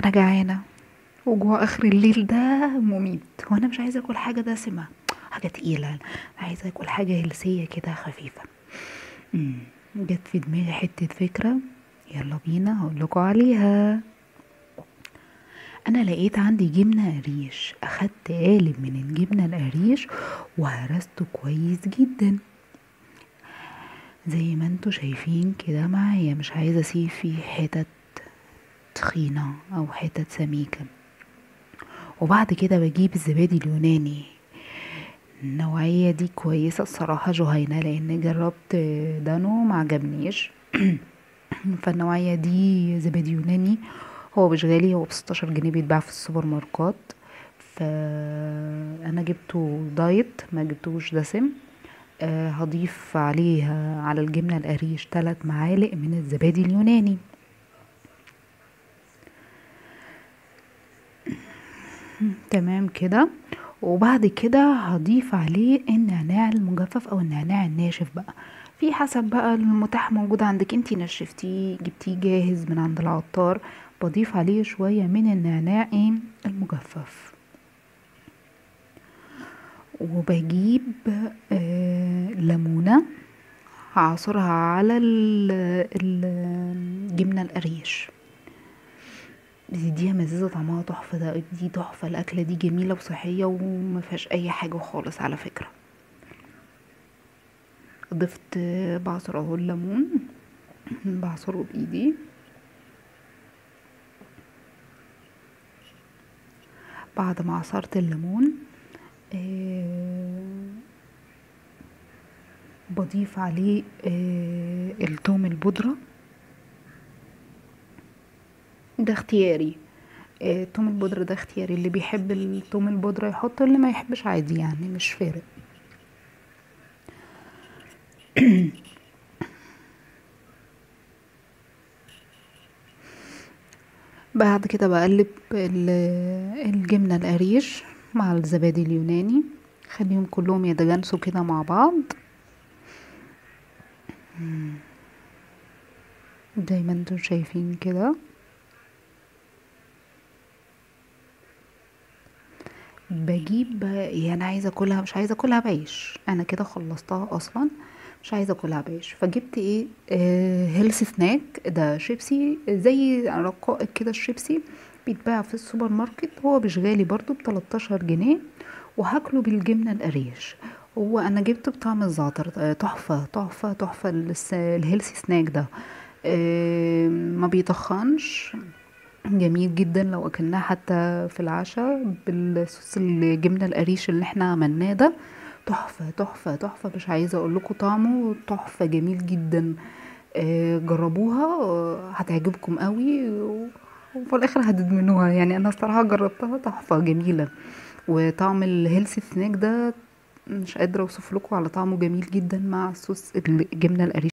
انا جعانه وجوع اخر الليل ده مميت وانا مش عايزه اكل حاجه دسمه حاجه تقيله انا عايزه اكل حاجه هلسيه كده خفيفه مم. جت في دماغي حته فكره يلا بينا هقول لكم عليها انا لقيت عندي جبنه قريش اخدت قالب من الجبنه القريش وهرسته كويس جدا زي ما انتوا شايفين كده معايا مش عايزه اسيب فيه حتت تخينه او حتت سميكه وبعد كده بجيب الزبادي اليوناني النوعية دي كويسة الصراحة جهينة لأن جربت دانو معجبنيش فالنوعية دي زبادي يوناني هو مش غالي هو بستاشر جنيه بيتباع في السوبر ماركات فأنا جبته دايت ما جبتوش دسم أه هضيف عليها على الجبنة القريش تلات معالق من الزبادي اليوناني تمام كده وبعد كده هضيف عليه النعناع المجفف او النعناع الناشف بقى في حسب بقى المتاح موجود عندك انتي نشفتيه جبتيه جاهز من عند العطار بضيف عليه شوية من النعناع ايه المجفف وبجيب آه ليمونة هعصرها على الجبنة القريش بتديها مزازة طعمها تحفة ده دي تحفة الأكلة دي جميلة وصحية وما فيهاش أي حاجة خالص على فكرة ضفت بعصر اهو الليمون بعصره بإيدي بعد ما عصرت الليمون آه بضيف عليه آه التوم البودرة ده اختياري التوم البودرة ده اختياري اللي بيحب التوم البودرة يحط اللي ما يحبش عادي يعني مش فارق بعد كده بقلب الجبنة القريش مع الزبادي اليوناني خليهم كلهم يتجانسوا كده مع بعض زي ما انتم شايفين كده بجيب يعني عايزه اكلها مش عايزه اكلها بعيش انا كده خلصتها اصلا مش عايزه اكلها بعيش فجبت ايه آه هيلث سناك ده شيبسي زي رقائق كده الشيبسي بيتباع في السوبر ماركت هو مش غالي برضو ب 13 جنيه وهاكله بالجبنه القريش هو انا جبته بطعم الزعتر تحفه تحفه تحفه الهيلث سناك ده آه ما بيتخنش جميل جدا لو اكلناه حتى في العشاء بالصوص الجبنه القريش اللي احنا عملناه ده تحفه تحفه تحفه مش عايزه اقول لكم طعمه تحفه جميل جدا آه جربوها آه هتعجبكم قوي وفي الاخر هتدمنوها يعني انا الصراحه جربتها تحفه جميله وطعم الهيلث سناك ده مش قادره اوصف لكم على طعمه جميل جدا مع صوص الجبنه القريش